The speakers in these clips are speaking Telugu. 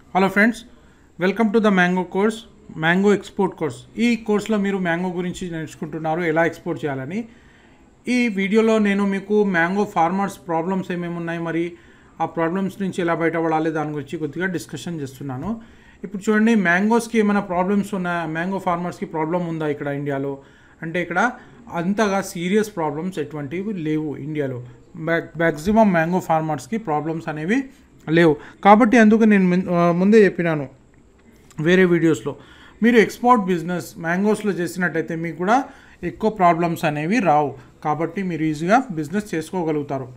hello friends welcome to the mango course mango export course ఈ కోర్స్లో మీరు మ్యాంగో గురించి నేర్చుకుంటున్నారు ఎలా ఎక్స్పోర్ట్ చేయాలని ఈ వీడియోలో నేను మీకు మ్యాంగో ఫార్మర్స్ ప్రాబ్లమ్స్ ఏమేమి ఉన్నాయి మరి ఆ ప్రాబ్లమ్స్ నుంచి ఎలా బయటపడాలి దాని గురించి కొద్దిగా డిస్కషన్ చేస్తున్నాను ఇప్పుడు చూడండి మ్యాంగోస్కి ఏమైనా ప్రాబ్లమ్స్ ఉన్నాయా మ్యాంగో ఫార్మర్స్కి ప్రాబ్లం ఉందా ఇక్కడ ఇండియాలో అంటే ఇక్కడ అంతగా సీరియస్ ప్రాబ్లమ్స్ ఎటువంటివి లేవు ఇండియాలో మ్యాక్సిమం మ్యాంగో ఫార్మర్స్కి ప్రాబ్లమ్స్ అనేవి లేవు కాబట్టి అందుకు నేను ముం- ఆ, ముందే చెప్పినాను వేరే వీడియోస్లో మీరు ఎక్స్పోర్ట్ బిజినెస్ మ్యాంగోస్లో చేసినట్టయితే మీకు కూడా ఎక్కువ ప్రాబ్లమ్స్ అనేవి రావు కాబట్టి మీరు ఈజీగా బిజినెస్ చేసుకోగలుగుతారు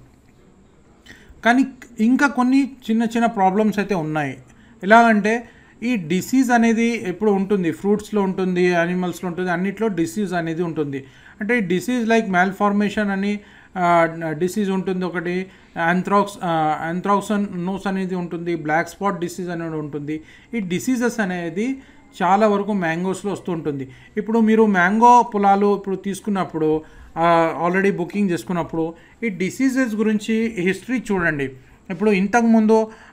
కానీ ఇంకా కొన్ని చిన్న చిన్న ప్రాబ్లమ్స్ అయితే ఉన్నాయి ఎలాగంటే ఈ డిసీజ్ అనేది ఎప్పుడు ఉంటుంది ఫ్రూట్స్లో ఉంటుంది యానిమల్స్లో ఉంటుంది అన్నిట్లో డిసీజ్ అనేది ఉంటుంది అంటే ఈ డిసీజ్ లైక్ మ్యాల్ఫార్మేషన్ అని డిసీజ్ ఉంటుంది ఒకటి యాంథ్రాక్స్ యాంథ్రాక్సన్ నోస్ అనేది ఉంటుంది బ్లాక్ స్పాట్ డిసీజ్ అనేది ఉంటుంది ఈ డిసీజెస్ అనేది చాలా వరకు మ్యాంగోస్లో వస్తుంటుంది ఇప్పుడు మీరు మ్యాంగో పొలాలు ఇప్పుడు తీసుకున్నప్పుడు ఆల్రెడీ బుకింగ్ చేసుకున్నప్పుడు ఈ డిసీజెస్ గురించి హిస్టరీ చూడండి ఇప్పుడు ఇంతకుముందు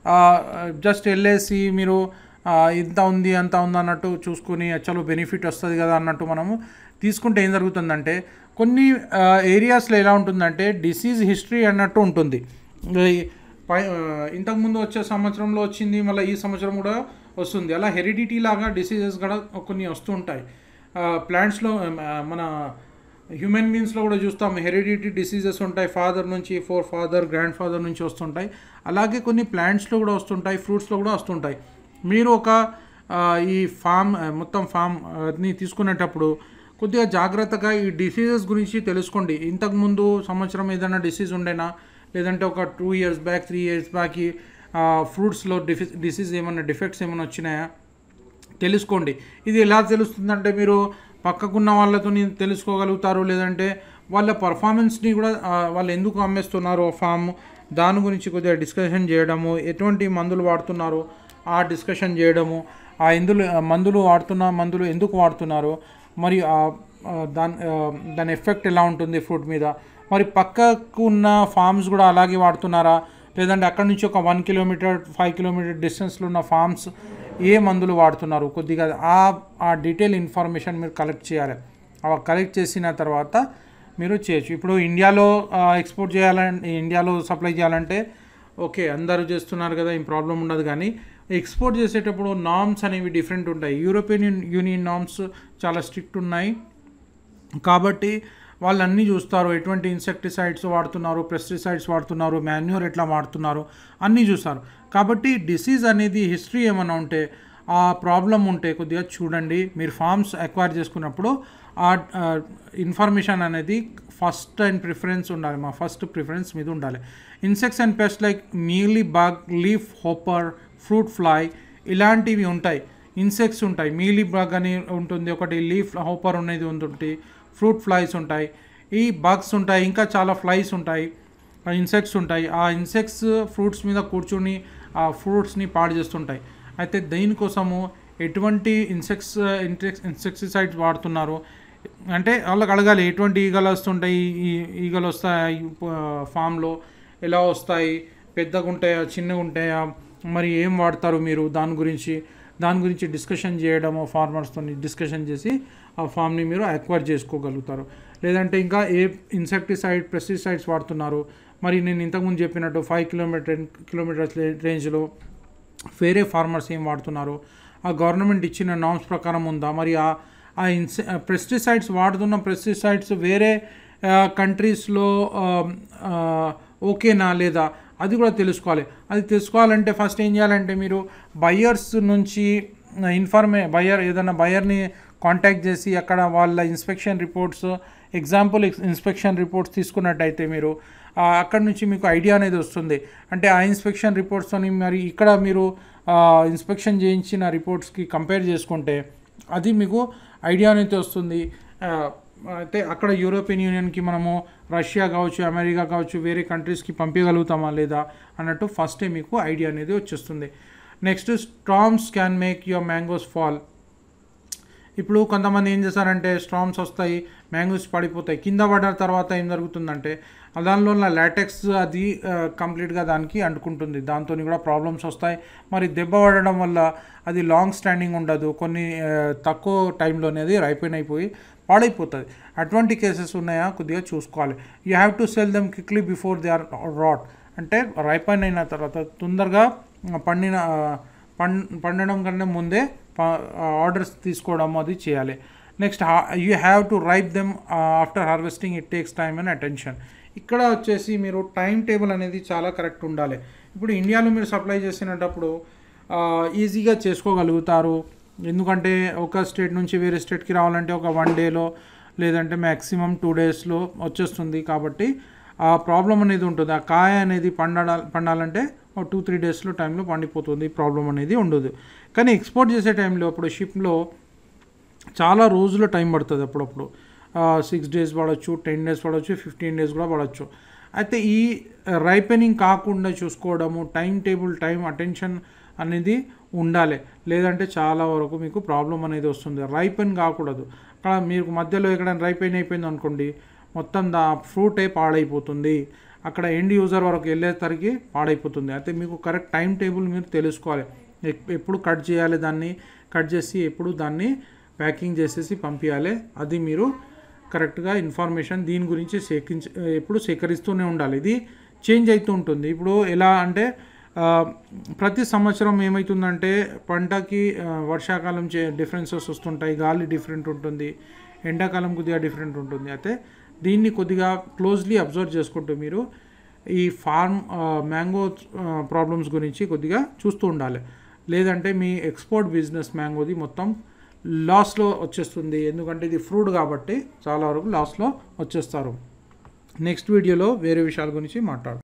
జస్ట్ వెళ్ళేసి మీరు ఆ, ఇంత ఉంది అంత ఉంది అన్నట్టు చూసుకుని చలో బెనిఫిట్ వస్తుంది కదా అన్నట్టు మనము తీసుకుంటే ఏం జరుగుతుందంటే కొన్ని ఏరియాస్లో ఎలా ఉంటుందంటే డిసీజ్ హిస్టరీ అన్నట్టు ఉంటుంది ఈ పై ఆ, ఇంతకుముందు వచ్చే సంవత్సరంలో వచ్చింది మళ్ళీ ఈ సంవత్సరం కూడా వస్తుంది అలా హెరిడిటీ లాగా డిసీజెస్ కూడా కొన్ని వస్తూ ఉంటాయి ప్లాంట్స్లో మన హ్యూమన్ బీన్స్లో కూడా చూస్తాం హెరిడిటీ డిసీజెస్ ఉంటాయి ఫాదర్ నుంచి ఫోర్ ఫాదర్ గ్రాండ్ ఫాదర్ నుంచి వస్తుంటాయి అలాగే కొన్ని ప్లాంట్స్లో కూడా వస్తుంటాయి ఫ్రూట్స్లో కూడా వస్తుంటాయి మీరు ఒక ఆ, ఈ ఫామ్ ఆ, మొత్తం ఫామ్ ని తీసుకునేటప్పుడు కొద్దిగా జాగ్రత్తగా ఈ డిసీజెస్ గురించి తెలుసుకోండి ఇంతకుముందు సంవత్సరం ఏదైనా డిసీజ్ ఉండేనా లేదంటే ఒక two years back three years back ఫ్రూట్స్లో డిఫి డిసీజ్ ఏమైనా డిఫెక్ట్స్ ఏమైనా వచ్చినాయా తెలుసుకోండి ఇది ఎలా తెలుస్తుందంటే మీరు పక్కకున్న వాళ్ళతో తెలుసుకోగలుగుతారు లేదంటే వాళ్ళ పర్ఫార్మెన్స్ని కూడా ఆ, వాళ్ళు ఎందుకు అమ్మేస్తున్నారు ఫామ్ దాని గురించి కొద్దిగా డిస్కషన్ చేయడము ఎటువంటి మందులు వాడుతున్నారు ఆ డిస్కషన్ చేయడము ఆ ఎందులు ఆ మందులు వాడుతున్న మందులు ఎందుకు వాడుతున్నారు మరి ఆ, ఆ, దాని ఆ, దాని ఎఫెక్ట్ ఎలా ఉంటుంది ఫ్రూట్ మీద మరి పక్కకు ఉన్న ఫార్మ్స్ కూడా అలాగే వాడుతున్నారా లేదంటే అక్కడి నుంచి ఒక వన్ కిలోమీటర్ ఫైవ్ కిలోమీటర్ డిస్టెన్స్లో ఉన్న ఫార్మ్స్ ఏ మందులు వాడుతున్నారు కొద్దిగా ఆ ఆ డీటెయిల్ ఇన్ఫర్మేషన్ మీరు కలెక్ట్ చేయాలి అవి కలెక్ట్ చేసిన తర్వాత మీరు చేయొచ్చు ఇప్పుడు ఇండియాలో ఎక్స్పోర్ట్ చేయాలంటే ఇండియాలో సప్లై చేయాలంటే ఓకే అందరూ చేస్తున్నారు కదా ఏం ప్రాబ్లం ఉండదు కానీ ఎక్స్పోర్ట్ చేసేటప్పుడు నామ్స్ అనేవి డిఫరెంట్ ఉంటాయి యూరోపియన్ యూనియన్ నామ్స్ చాలా స్ట్రిక్ట్ ఉన్నాయి కాబట్టి వాళ్ళు అన్నీ చూస్తారు ఎటువంటి ఇన్సెక్టిసైడ్స్ వాడుతున్నారు పెస్టిసైడ్స్ వాడుతున్నారు మాన్యూర్ ఎట్లా వాడుతున్నారు అన్నీ చూస్తారు కాబట్టి డిసీజ్ అనేది హిస్టరీ ఏమైనా ఉంటే ఆ ప్రాబ్లం ఉంటే కొద్దిగా చూడండి మీరు ఫార్మ్స్ అక్వైర్ చేసుకున్నప్పుడు ఆ ఇన్ఫర్మేషన్ అనేది ఫస్ట్ అండ్ ప్రిఫరెన్స్ ఉండాలి మా ఫస్ట్ ప్రిఫరెన్స్ మీద ఉండాలి insects and pest like mealy bug leaf hopper fruit fly ఇలాంటివి ఉంటాయి ఇన్సెక్ట్స్ ఉంటాయి మీలీ బగ్ అని ఉంటుంది ఒకటి లీఫ్ హోపర్ అనేది ఉంటుంది ఫ్రూట్ ఫ్లైస్ ఉంటాయి ఈ బగ్స్ ఉంటాయి ఇంకా చాలా ఫ్లైస్ ఉంటాయి ఇన్సెక్ట్స్ ఉంటాయి ఆ ఇన్సెక్ట్స్ ఫ్రూట్స్ మీద కూర్చుని ఆ ఫ్రూట్స్ని పాడు చేస్తుంటాయి అయితే దీనికోసము ఎటువంటి ఇన్సెక్ట్స్ ఇన్సెక్స్ ఇన్సెక్టిసైడ్స్ వాడుతున్నారు అంటే వాళ్ళకి అడగాలి ఎటువంటి ఈగలు వస్తుంటాయి ఈ ఈగలు వస్తాయి ఫామ్లో ఎలా వస్తాయి పెద్దగా ఉంటాయా చిన్నగా ఉంటాయా మరి ఏం వాడతారు మీరు దాని గురించి దాని గురించి డిస్కషన్ చేయడము ఫార్మర్స్తో డిస్కషన్ చేసి ఆ ఫామ్ని మీరు అక్వైర్ చేసుకోగలుగుతారు లేదంటే ఇంకా ఏ ఇన్సెక్టిసైడ్ పెస్టిసైడ్స్ వాడుతున్నారు మరి నేను ఇంతకుముందు చెప్పినట్టు ఫైవ్ కిలోమీటర్ కిలోమీటర్స్ రేంజ్లో వేరే ఫార్మర్స్ ఏం వాడుతున్నారు ఆ గవర్నమెంట్ ఇచ్చిన నామ్స్ ప్రకారం ఉందా మరి ఆ ఆ ఇన్సె పెస్టిసైడ్స్ వాడుతున్న పెస్టిసైడ్స్ వేరే కంట్రీస్లో ఓకేనా లేదా అది కూడా తెలుసుకోవాలి అది తెలుసుకోవాలంటే ఫస్ట్ ఏం చేయాలంటే మీరు బయ్యర్స్ నుంచి ఇన్ఫర్మే బయ్యర్ ఏదైనా బయ్యర్ని కాంటాక్ట్ చేసి అక్కడ వాళ్ళ inspection reports example inspection reports తీసుకున్నట్టయితే మీరు ఆ, అక్కడ నుంచి మీకు ఐడియా అనేది వస్తుంది అంటే ఆ ఇన్స్పెక్షన్ రిపోర్ట్స్తోని మరి ఇక్కడ మీరు ఇన్స్పెక్షన్ చేయించిన రిపోర్ట్స్కి కంపేర్ చేసుకుంటే అది మీకు ఐడియా అనేది వస్తుంది ఆ, అయితే అక్కడ యూరోపియన్ యూనియన్కి మనము రష్యా కావచ్చు అమెరికా కావచ్చు వేరే కంట్రీస్కి పంపించగలుగుతామా లేదా అన్నట్టు ఫస్టే మీకు ఐడియా అనేది వచ్చేస్తుంది next storms can make your mangoes fall ఇప్పుడు కొంతమంది ఏం చేస్తారంటే స్టామ్స్ వస్తాయి మ్యాంగోస్ పడిపోతాయి కింద పడిన తర్వాత ఏం జరుగుతుందంటే దానిలో ఉన్న లాటెక్స్ అది కంప్లీట్గా దానికి అంటుకుంటుంది దాంతో కూడా ప్రాబ్లమ్స్ వస్తాయి మరి దెబ్బ పడడం వల్ల అది లాంగ్ స్టాండింగ్ ఉండదు కొన్ని ఆ, తక్కువ టైంలోనే అది రైపెన్ అయిపోయి పాడైపోతుంది అటువంటి కేసెస్ ఉన్నాయా కొద్దిగా చూసుకోవాలి you have to sell them quickly before they are rot అంటే రైపైన్ అయిన తర్వాత తొందరగా పండిన ఆ, పం పండడం కన్నా ముందే ఆర్డర్స్ తీసుకోవడం అది చేయాలి next you have to ripe them after harvesting it takes time and attention ఇక్కడ వచ్చేసి మీరు టైం టేబుల్ అనేది చాలా కరెక్ట్ ఉండాలి ఇప్పుడు ఇండియాలో మీరు సప్లై చేసినప్పుడు ఈజీగా చేసుకోగలుగుతారు ఎందుకంటే ఒక స్టేట్ నుంచి వేరే స్టేట్కి రావాలంటే ఒక వన్ డేలో లేదంటే మ్యాక్సిమం టూ డేస్లో వచ్చేస్తుంది కాబట్టి ఆ ప్రాబ్లం అనేది ఉంటుంది ఆ కాయ అనేది పండాల పండాలంటే ఒక టూ త్రీ డేస్లో టైంలో పండిపోతుంది ప్రాబ్లం అనేది ఉండదు కానీ ఎక్స్పోర్ట్ చేసే టైంలో ఇప్పుడు షిప్లో చాలా రోజుల టైం పడుతుంది అప్పుడప్పుడు సిక్స్ డేస్ పడవచ్చు టెన్ డేస్ పడవచ్చు ఫిఫ్టీన్ డేస్ కూడా పడవచ్చు అయితే ఈ రైపెనింగ్ కాకుండా చూసుకోవడము టైం టేబుల్ టైం అటెన్షన్ అనేది ఉండాలి లేదంటే చాలా వరకు మీకు ప్రాబ్లం అనేది వస్తుంది రైపెన్ కాకూడదు అక్కడ మీకు మధ్యలో ఎక్కడైనా రైపెన్ అయిపోయింది అనుకోండి మొత్తం దా ఫ్రూటే పాడైపోతుంది అక్కడ ఎండ్ యూజర్ వరకు వెళ్ళేసరికి పాడైపోతుంది అయితే మీకు కరెక్ట్ టైం టేబుల్ మీరు తెలుసుకోవాలి ఎప్- ఎప్పుడు కట్ చేయాలి దాన్ని కట్ చేసి ఎప్పుడు దాన్ని ప్యాకింగ్ చేసేసి పంపించాలి అది మీరు కరెక్ట్గా ఇన్ఫర్మేషన్ దీని గురించి సేకరించ ఎప్పుడు సేకరిస్తూనే ఉండాలి ఇది చేంజ్ అవుతూ ఉంటుంది ఇప్పుడు ఎలా అంటే ఆ, ప్రతి సంవత్సరం ఏమవుతుందంటే పంటకి ఆ, వర్షాకాలం చే డిఫరెన్సెస్ వస్తుంటాయి గాలి డిఫరెంట్ ఉంటుంది ఎండాకాలం కొద్దిగా డిఫరెంట్ ఉంటుంది అయితే దీన్ని కొద్దిగా క్లోజ్లీ అబ్జర్వ్ చేసుకుంటూ మీరు ఈ ఫార్మ్ మ్యాంగో ప్రాబ్లమ్స్ గురించి కొద్దిగా చూస్తూ ఉండాలి లేదంటే మీ ఎక్స్పోర్ట్ బిజినెస్ మ్యాంగోది మొత్తం లాస్లో వచ్చేస్తుంది ఎందుకంటే ఇది ఫ్రూట్ కాబట్టి చాలా వరకు లాస్లో వచ్చేస్తారు నెక్స్ట్ వీడియోలో వేరే విషయాల గురించి మాట్లాడు